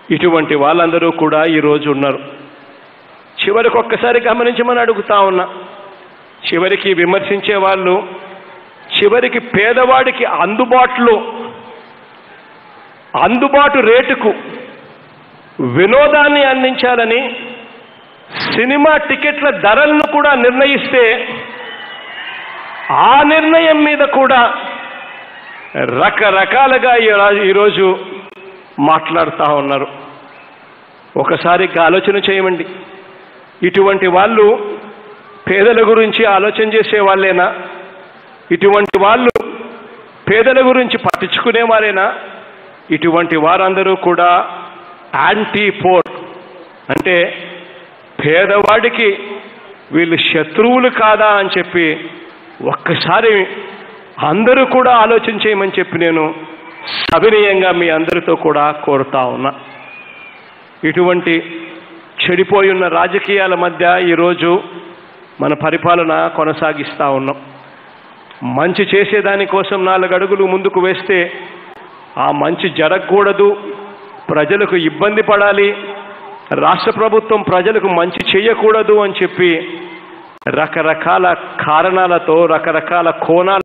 ఇటువంటి వాళ్ళందరూ కూడా ఈరోజు ఉన్నారు చివరికి ఒక్కసారి గమనించమని అడుగుతా ఉన్నా చివరికి విమర్శించే వాళ్ళు చివరికి పేదవాడికి అందుబాటులో అందుబాటు రేటుకు వినోదాన్ని అందించాలని సినిమా టికెట్ల ధరలను కూడా నిర్ణయిస్తే ఆ నిర్ణయం మీద కూడా రకరకాలుగా ఈ- ఈరోజు మాట్లాడుతూ ఉన్నారు ఒకసారి ఆలోచన చేయమండి ఇటువంటి వాళ్ళు పేదల గురించి ఆలోచన చేసే వాళ్ళేనా ఇటువంటి వాళ్ళు పేదల గురించి పట్టించుకునేవారేనా ఇటువంటి వారందరూ కూడా యాంటీ పోర్ అంటే పేదవాడికి వీళ్ళు శత్రువులు కాదా అని చెప్పి ఒక్కసారి అందరూ కూడా ఆలోచన చేయమని చెప్పి నేను సవినయంగా మీ అందరితో కూడా కోరుతా ఉన్నా ఇటువంటి చెడిపోయి ఉన్న రాజకీయాల మధ్య ఈరోజు మన పరిపాలన కొనసాగిస్తా ఉన్నాం మంచి చేసేదానికోసం నాలుగు అడుగులు ముందుకు వేస్తే ఆ మంచి జరగకూడదు ప్రజలకు ఇబ్బంది పడాలి రాష్ట్ర ప్రభుత్వం ప్రజలకు మంచి చేయకూడదు అని చెప్పి రకరకాల కారణాలతో రకరకాల కోణాల